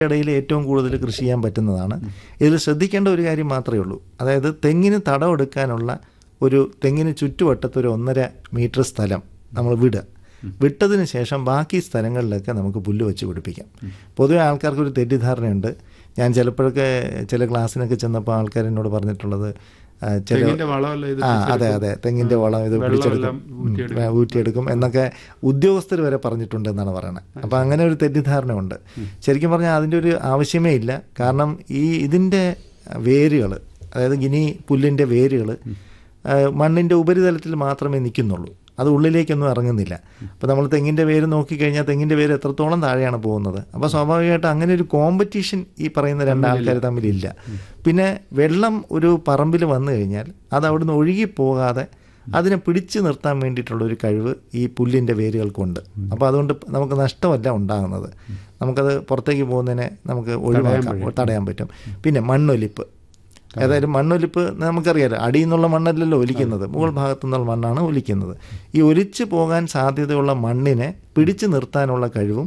ഇടയിൽ ഏറ്റവും കൂടുതൽ കൃഷി ചെയ്യാൻ പറ്റുന്നതാണ് ഇതിൽ ശ്രദ്ധിക്കേണ്ട ഒരു കാര്യം മാത്രമേ ഉള്ളൂ അതായത് തെങ്ങിന് തടമെടുക്കാനുള്ള ഒരു തെങ്ങിന് ചുറ്റുവട്ടത്ത് ഒരു ഒന്നര മീറ്റർ സ്ഥലം നമ്മൾ വിടുക വിട്ടതിന് ശേഷം ബാക്കി സ്ഥലങ്ങളിലൊക്കെ നമുക്ക് പുല്ല് വെച്ച് പിടിപ്പിക്കാം പൊതുവെ ആൾക്കാർക്ക് ഒരു തെറ്റിദ്ധാരണയുണ്ട് ഞാൻ ചിലപ്പോഴൊക്കെ ചില ക്ലാസ്സിനൊക്കെ ചെന്നപ്പോൾ ആൾക്കാർ എന്നോട് പറഞ്ഞിട്ടുള്ളത് ആ, ചില തെങ്ങിന്റെ വളമല്ല ഇത് ആ അതെ അതെ തെങ്ങിന്റെ വളം ഇത് പിടിച്ചെടുക്കും ഉം, ഊറ്റിയെടുക്കും എന്നൊക്കെ ഉദ്യോഗസ്ഥർ വരെ പറഞ്ഞിട്ടുണ്ട് എന്നാണ് പറയുന്നത് അപ്പം അങ്ങനെ ഒരു തെറ്റിദ്ധാരണ ഉണ്ട് ശരിക്കും പറഞ്ഞാൽ അതിൻ്റെ ഒരു ആവശ്യമേ ഇല്ല കാരണം ഈ ഇതിൻ്റെ വേരുകൾ അതായത് ഗിനി പുല്ലിൻ്റെ വേരുകൾ മണ്ണിൻ്റെ ഉപരിതലത്തിൽ മാത്രമേ നിൽക്കുന്നുള്ളൂ അത് ഉള്ളിലേക്കൊന്നും ഇറങ്ങുന്നില്ല അപ്പോൾ നമ്മൾ തെങ്ങിൻ്റെ വേര് നോക്കിക്കഴിഞ്ഞാൽ തെങ്ങിൻ്റെ വേര് എത്രത്തോളം താഴെയാണ് പോകുന്നത് അപ്പോൾ സ്വാഭാവികമായിട്ട് അങ്ങനെ ഒരു കോമ്പറ്റീഷൻ ഈ പറയുന്ന രണ്ടാൾക്കാർ തമ്മിലില്ല പിന്നെ വെള്ളം ഒരു പറമ്പിൽ വന്നു കഴിഞ്ഞാൽ അത് അവിടുന്ന് ഒഴുകി പോകാതെ അതിനെ പിടിച്ചു നിർത്താൻ വേണ്ടിയിട്ടുള്ള ഒരു കഴിവ് ഈ പുല്ലിൻ്റെ വേരുകൾക്കുണ്ട് അപ്പോൾ അതുകൊണ്ട് നമുക്ക് നഷ്ടമല്ല ഉണ്ടാകുന്നത് നമുക്കത് പുറത്തേക്ക് പോകുന്നതിനെ നമുക്ക് ഒഴിവാക്കാം തടയാൻ പറ്റും പിന്നെ മണ്ണൊലിപ്പ് ഏതായാലും മണ്ണൊലിപ്പ് നമുക്കറിയാലോ അടിയിൽ നിന്നുള്ള മണ്ണല്ലല്ലോ ഒലിക്കുന്നത് മുകൾ ഭാഗത്തു നിന്നുള്ള മണ്ണാണ് ഒലിക്കുന്നത് ഈ ഒലിച്ചു പോകാൻ സാധ്യതയുള്ള മണ്ണിനെ പിടിച്ചു നിർത്താനുള്ള കഴിവും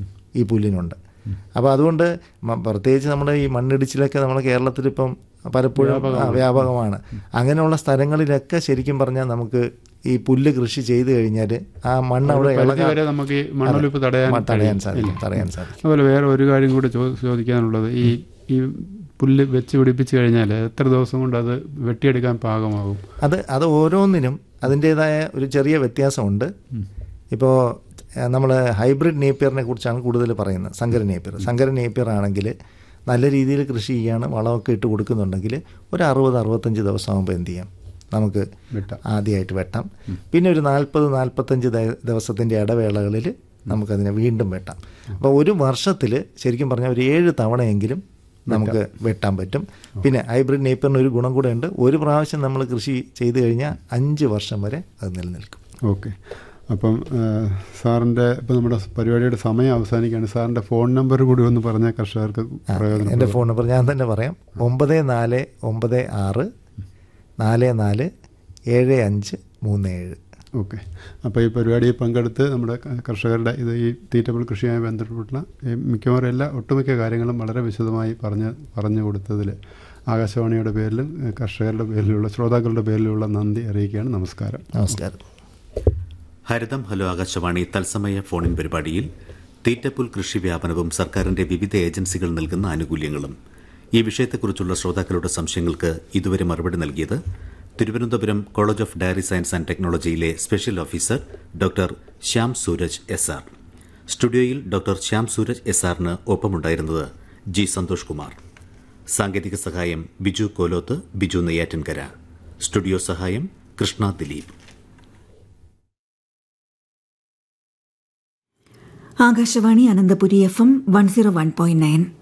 ഈ പുല്ലിനുണ്ട് അപ്പോൾ അതുകൊണ്ട് മ- പ്രത്യേകിച്ച് നമ്മുടെ ഈ മണ്ണിടിച്ചിലൊക്കെ നമ്മുടെ കേരളത്തിലിപ്പം പലപ്പോഴും ആ, വ്യാപകമാണ് അങ്ങനെയുള്ള സ്ഥലങ്ങളിലൊക്കെ ശരിക്കും പറഞ്ഞാൽ നമുക്ക് ഈ പുല്ല് കൃഷി ചെയ്തു കഴിഞ്ഞാൽ ആ മണ്ണ് അവിടെ പരിധി ഇളകാൻ വരെ നമുക്ക് ഈ മണ്ണൊലിപ്പ് തടയാൻ തടയാൻ കഴിയും. സാധിക്കും തടയാൻ സാധിക്കും അതുപോലെ വേറെ ഒരു കാര്യം കൂടി ചോ- ചോദിക്കാനുള്ളത് ഈ ഈ പുല്ല് വെച്ച് പിടിപ്പിച്ചു കഴിഞ്ഞാൽ എത്ര ദിവസം കൊണ്ട് അത് വെട്ടിയെടുക്കാൻ പാകമാകും അത് അത് ഓരോന്നിനും അതിൻ്റേതായ ഒരു ചെറിയ വ്യത്യാസമുണ്ട് ഇപ്പോൾ നമ്മൾ ഹൈബ്രിഡ് നേപ്പിയറിനെ കുറിച്ചാണ് കൂടുതൽ പറയുന്നത് സങ്കര നേപ്പിയർ സങ്കര നേപ്പിയർ ആണെങ്കിൽ നല്ല രീതിയിൽ കൃഷി ചെയ്യാണ് വളമൊക്കെ ഇട്ട് കൊടുക്കുന്നുണ്ടെങ്കിൽ ഒരു അറുപത് അറുപത്തഞ്ച് ദിവസം ആകുമ്പോൾ എന്ത് ചെയ്യാം നമുക്ക് വെട്ടാം ആദ്യമായിട്ട് വെട്ടാം പിന്നെ ഒരു നാൽപ്പത് നാൽപ്പത്തഞ്ച് ദിവസത്തിൻ്റെ ഇടവേളകളിൽ നമുക്കതിനെ വീണ്ടും വെട്ടാം അപ്പോൾ ഒരു വർഷത്തിൽ ശരിക്കും പറഞ്ഞാൽ ഒരു ഏഴ് തവണയെങ്കിലും നമുക്ക് വെട്ടാൻ പറ്റും പിന്നെ ഹൈബ്രിഡ് നേപ്പറിന് ഒരു ഗുണം കൂടെ ഉണ്ട് ഒരു പ്രാവശ്യം നമ്മൾ കൃഷി ചെയ്തു കഴിഞ്ഞാൽ അഞ്ച് വർഷം വരെ അത് നിലനിൽക്കും ഓക്കെ അപ്പം ആ, സാറിൻ്റെ ഇപ്പം നമ്മുടെ പരിപാടിയുടെ സമയം അവസാനിക്കുകയാണ് സാറിൻ്റെ ഫോൺ നമ്പർ കൂടി ഒന്ന് പറഞ്ഞാൽ കർഷകർക്ക് പ്രയോജനം എൻ്റെ ഫോൺ നമ്പർ ഞാൻ തന്നെ പറയാം ഒമ്പത് നാല് ഒമ്പത് ആറ് നാല് നാല് ഏഴ് അഞ്ച് മൂന്ന് ഏഴ് ഓക്കെ അപ്പോൾ ഈ പരിപാടിയിൽ പങ്കെടുത്ത് നമ്മുടെ ക- കർഷകരുടെ ഇത് ഈ തീറ്റപ്പിൾ കൃഷിയുമായി ബന്ധപ്പെട്ടുള്ള ഈ മിക്കവാറും എല്ലാ ഒട്ടുമിക്ക കാര്യങ്ങളും വളരെ വിശദമായി പറഞ്ഞ് പറഞ്ഞു കൊടുത്തതിൽ ആകാശവാണിയുടെ പേരിലും ഏഹ്, കർഷകരുടെ പേരിലുള്ള ശ്രോതാക്കളുടെ പേരിലുള്ള നന്ദി അറിയിക്കുകയാണ് നമസ്കാരം നമസ്കാരം ഹരിതം ഹലോ ആകാശവാണി തത്സമയ ഫോണിൻ പരിപാടിയിൽ തീറ്റപ്പുൽ കൃഷി വ്യാപനവും സർക്കാരിന്റെ വിവിധ ഏജൻസികൾ നൽകുന്ന ആനുകൂല്യങ്ങളും ഈ വിഷയത്തെക്കുറിച്ചുള്ള ശ്രോതാക്കളുടെ സംശയങ്ങൾക്ക് ഇതുവരെ മറുപടി നൽകിയത് Thiruvananthapuram college of dairy science and ടെക്നോളജിയിലെ special officer doctor Shyam Sooraj S R സ്റ്റുഡിയോയിൽ ഡോക്ടർ ശ്യാം സൂരജ് എസ് ആറിന് ഒപ്പമുണ്ടായിരുന്നത് ജി സന്തോഷ് കുമാർ സാങ്കേതിക സഹായം ബിജു കോലോത്ത് ബിജു നെയ്യാറ്റിൻകര സ്റ്റുഡിയോ സഹായം Krishna Dileep Akashvani Ananthapuri F M one zero one point nine